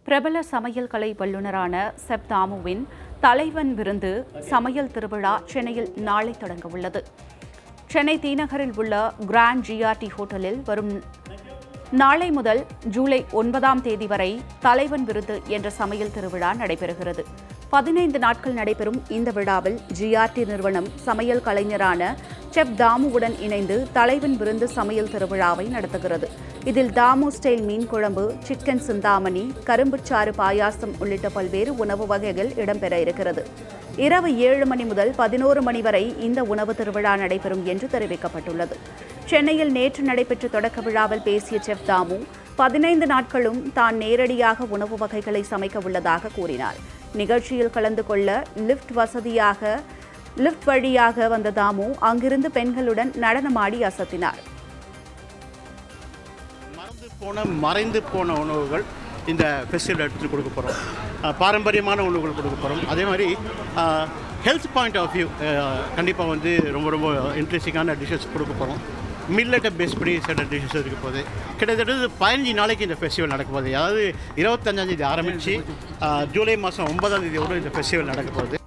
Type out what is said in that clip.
பிரபல சமையல் கலை வல்லுநரான செப் தாமுவின் தலைவன் விருந்து சமையல் திருவிழா சென்னையில் நாளை தொடங்க உள்ளது சென்னை தீநகரில் உள்ள கிராண்ட் ஜிஆர்டி ஹோட்டலில் வரும் நாளை முதல் ஜூலை ஒன்பதாம் தேதி வரை தலைவன் விருது என்ற சமையல் திருவிழா நடைபெறுகிறது பதினைந்து நாட்கள் நடைபெறும் இந்த விழாவில் ஜிஆர்டி நிறுவனம் சமையல் கலைஞரான செப் தாமுவுடன் இணைந்து தலைவன் விருந்து சமையல் திருவிழாவை நடத்துகிறது இதில் தாமு ஸ்டைல் மீன் குழம்பு சிக்கன் சிந்தாமணி கரும்புச்சாறு பாயாசம் உள்ளிட்ட பல்வேறு உணவு வகைகள் இடம்பெற இருக்கிறது இரவு ஏழு மணி முதல் பதினோரு மணி வரை இந்த உணவு திருவிழா நடைபெறும் என்று தெரிவிக்கப்பட்டுள்ளது சென்னையில் நேற்று நடைபெற்ற தொடக்க விழாவில் பேசிய செஃப் தாமு பதினைந்து நாட்களும் தான் நேரடியாக உணவு வகைகளை சமைக்க உள்ளதாக கூறினார் நிகழ்ச்சியில் கலந்து கொள்ள லிஃப்ட் வசதியாக லிஃப்ட் வழியாக வந்த தாமு அங்கிருந்து பெண்களுடன் நடனமாடி அசத்தினார் மறந்து போன மறைந்து போன உணவுகள் இந்த ஃபெஸ்டிவல் எடுத்து கொடுக்க போகிறோம் பாரம்பரியமான உணவுகள் கொடுக்க போகிறோம் அதே மாதிரி ஹெல்த் பாயிண்ட் ஆஃப் வியூ கண்டிப்பாக வந்து ரொம்ப ரொம்ப இன்ட்ரெஸ்டிங்கான டிஷ்ஷஸ் கொடுக்க போகிறோம் மில்லட்டை பேஸ் பண்ணி சில டிஷ்ஷஸ் இருக்க போகுது கிட்டத்தட்ட பதினஞ்சு நாளைக்கு இந்த ஃபெஸ்டிவல் நடக்க போகுது அதாவது இருபத்தஞ்சாந்தேதி ஆரம்பித்து ஜூலை மாதம் ஒன்பதாம் தேதி வரை இந்த ஃபெஸ்டிவல் நடக்க போகுது